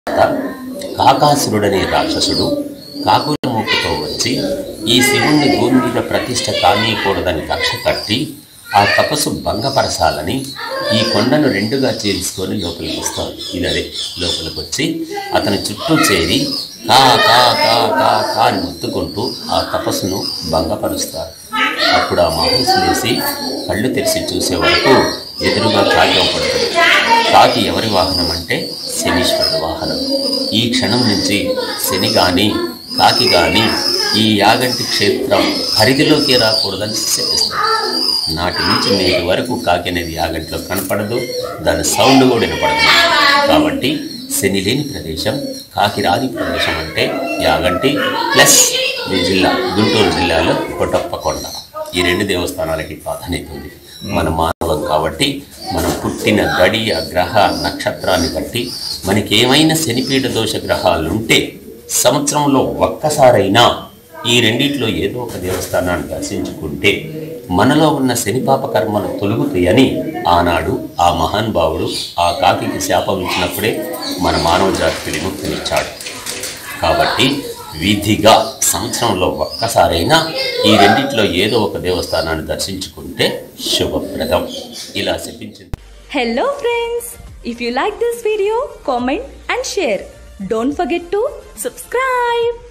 కాకాసురుడనే రాక్షసుడు కాకుల మూపుతో వచ్చి ఈ శివుణ్ణి భూమి మీద ప్రతిష్ట కానీయకూడదని కక్ష కట్టి ఆ తపస్సు భంగపరచాలని ఈ కొండను రెండుగా చేర్చుకొని లోపలికి వస్తారు ఇది అదే లోపలికి వచ్చి అతని చుట్టూ చేరి కా కా కా కా కా అని ముత్తుకుంటూ ఆ తపస్సును భంగపరుస్తారు అప్పుడు ఆ మహర్షి లేసి కళ్ళు తెరిచి చూసే వరకు ఎదురుగా కాకి అవపడుతుంది కాకి ఎవరి వాహనం అంటే శనీశ్వరుడు వాహనం ఈ క్షణం నుంచి శని కానీ కాకి కానీ ఈ యాగంటి క్షేత్రం పరిధిలోకి రాకూడదని చెప్పిస్తారు నాటి నుంచి నేటి వరకు కాకి అనేది యాగంటిలో కనపడదు దాని సౌండ్ కూడా వినపడదు కాబట్టి శని లేని ప్రదేశం కాకి రాని ప్రదేశం అంటే యాగంటి ప్లస్ ఈ జిల్లా గుంటూరు జిల్లాలో కొట్టప్పకొండ ఈ రెండు దేవస్థానాలకి ప్రాధాన్యత ఉంది మన మానవం కాబట్టి మనం పుట్టిన గడియ గ్రహ నక్షత్రాన్ని బట్టి మనకి ఏమైనా శనిపీఠ దోష గ్రహాలు ఉంటే సంవత్సరంలో ఒక్కసారైనా ఈ రెండిట్లో ఏదో ఒక దేవస్థానాన్ని దర్శించుకుంటే మనలో ఉన్న శనిపాప కర్మలు తొలుగుతాయని ఆనాడు ఆ మహానుభావుడు ఆ కాకికి శాపం ఇచ్చినప్పుడే మన మానవ జాతికి విముక్తినిచ్చాడు కాబట్టి విధిగా సంవత్సరంలో ఒక్కసారైనా ఈ రెండిట్లో ఏదో ఒక దేవస్థానాన్ని దర్శించుకుంటే శుభప్రదం ఇలా చెప్పించింది Hello friends! If you like this video, comment and share. Don't forget to subscribe.